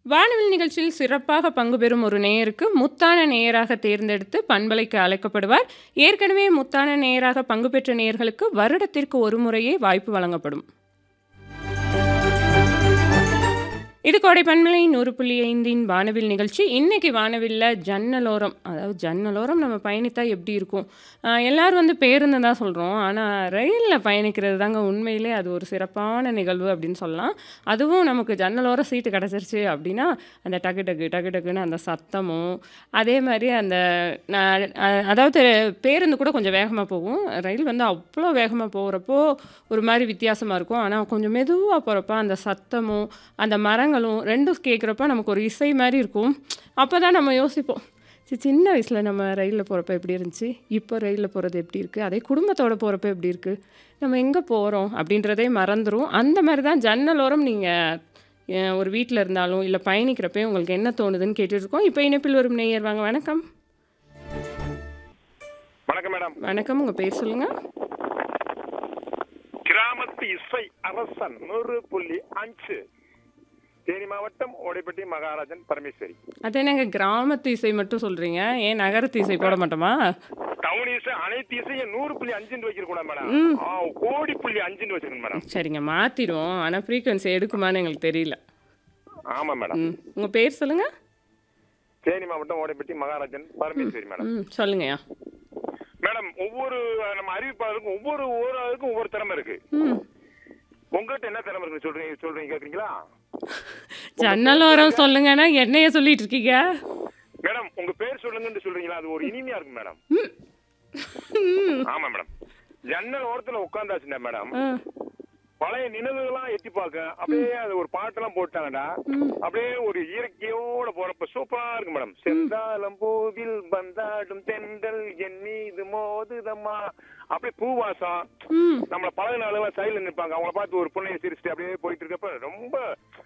வானவில் நிகழ்ச்சியில் சிறப்பாக பங்கு பெறும் ஒரு நேயருக்கு முத்தான நேயராக தேர்ந்தெடுத்து பண்பலைக்கு அழைக்கப்படுவார் ஏற்கனவே முத்தான நேயராக பங்கு பெற்ற நேயர்களுக்கு வருடத்திற்கு ஒரு முறையே வாய்ப்பு வழங்கப்படும் இது கோடை பண்பலை நூறு புள்ளி ஐந்தின் வானவில் நிகழ்ச்சி இன்னைக்கு வானவில்ல ஜன்னலோரம் அதாவது ஜன்னலோரம் நம்ம பயணித்தா எப்படி இருக்கும் ஆஹ் எல்லாரும் வந்து பேருந்து தான் சொல்கிறோம் ஆனால் ரயிலில் பயணிக்கிறது தாங்க உண்மையிலே அது ஒரு சிறப்பான நிகழ்வு அப்படின்னு சொல்லலாம் அதுவும் நமக்கு ஜன்னலோரம் சீட்டு கிடச்சிருச்சு அப்படின்னா அந்த டக்கு டக்கு டக்கு டக்குன்னு அந்த சத்தமும் அதே மாதிரி அந்த நான் அ- அதாவது பேருந்து கூட கொஞ்சம் வேகமாக போகும் ரயில் வந்து அவ்வளோ வேகமாக போகிறப்போ ஒரு மாதிரி வித்தியாசமாக இருக்கும் ஆனால் கொஞ்சம் மெதுவாக போகிறப்ப அந்த சத்தமும் அந்த மரங்களும் ரெண்டும் கேட்குறப்ப நமக்கு ஒரு இசை மாதிரி இருக்கும் அப்போ தான் நம்ம யோசிப்போம் சரி சின்ன வயசில் நம்ம ரயிலில் போகிறப்ப எப்படி இருந்துச்சு இப்போ ரயிலில் போகிறது எப்படி இருக்குது அதே குடும்பத்தோட போகிறப்ப எப்படி இருக்குது நம்ம எங்கே போகிறோம் அப்படின்றதே மறந்துடும் அந்த மாதிரி தான் ஜன்னலோரம் நீங்கள் ஒரு வீட்டில் இருந்தாலும் இல்லை பயணிக்கிறப்ப உங்களுக்கு என்ன தோணுதுன்னு கேட்டுட்டு இருக்கோம் இப்போ இணைப்பில் வரும் நேயர் வாங்க வணக்கம் வணக்கம் மேடம் வணக்கம் உங்கள் பேர் சொல்லுங்கள் கிராமத்து இசை அரசன் நூறு புள்ளி அஞ்சு தேனி மாவட்டம் ஓடைப்பட்டி மகாராஜன் பரமேஸ்வரி அது என்னங்க கிராமத்து இசை மட்டும் சொல்கிறீங்க ஏன் நகரத்து இசை போட மாட்டோமா டவுன் இசை அனைத்து இசையும் நூறு புள்ளி அஞ்சுன்னு வைக்கிறக்கூடாது மேடம் ம். ஆ, கோடி புள்ளி அஞ்சுன்னு வச்சிருக்கணும் மேடம் சரிங்க மாற்றிடுவோம் ஆனால் ஃப்ரீக்வன்சி எடுக்குமான்னு எங்களுக்கு தெரியல ஆமா மேடம் ம் உங்கள் பேர் சொல்லுங்கள் தேனி மாவட்டம் ஓடைப்பட்டி மகாராஜன் பரமேஸ்வரி மேடம் ம் சொல்லுங்கய்யா மேடம் ஒவ்வொரு அஹ், நம்ம அறிவிப்பாளருக்கும் ஒவ்வொரு ஒவ்வொரு ஆளுக்கும் ஒவ்வொரு திறமை இருக்கு ம் உங்ககிட்ட என்ன திறமை இருக்கு சொல்றீங்க சொல்றீங்க கேக்குறீங்களா ஜன்னலோரம் சொல்லுங்கன்னா என்னைய சொல்லிட்டு இருக்கீங்க மேடம் உங்க பேர் சொல்லுங்கன்னு சொல்றீங்களா அது ஒரு இனிமையா இருக்கும் மேடம் ஆமா மேடம் ஜன்னல் ஓரத்துல உட்காந்தாச்சுன்னா மேடம் ஆ பழைய நினைவுகள்லாம் எட்டி பார்க்க அப்படியே அது ஒரு பாட்டெல்லாம் போட்டாங்கடா அப்படியே ஒரு இயற்கையோட போறப்ப சூப்பரா இருக்கு மேடம் செந்தாளம் பூவில் பந்தாடும் தென்றல் என் மீது மோதுதம்மா அப்படியே பூவாசம் ம் நம்மள பழகின அளவு சைடுல நிற்பாங்க அவங்கள பார்த்து ஒரு புண்ணையை சிரிச்சுட்டு அப்படியே போயிட்டு இருக்கப்ப ரொம்ப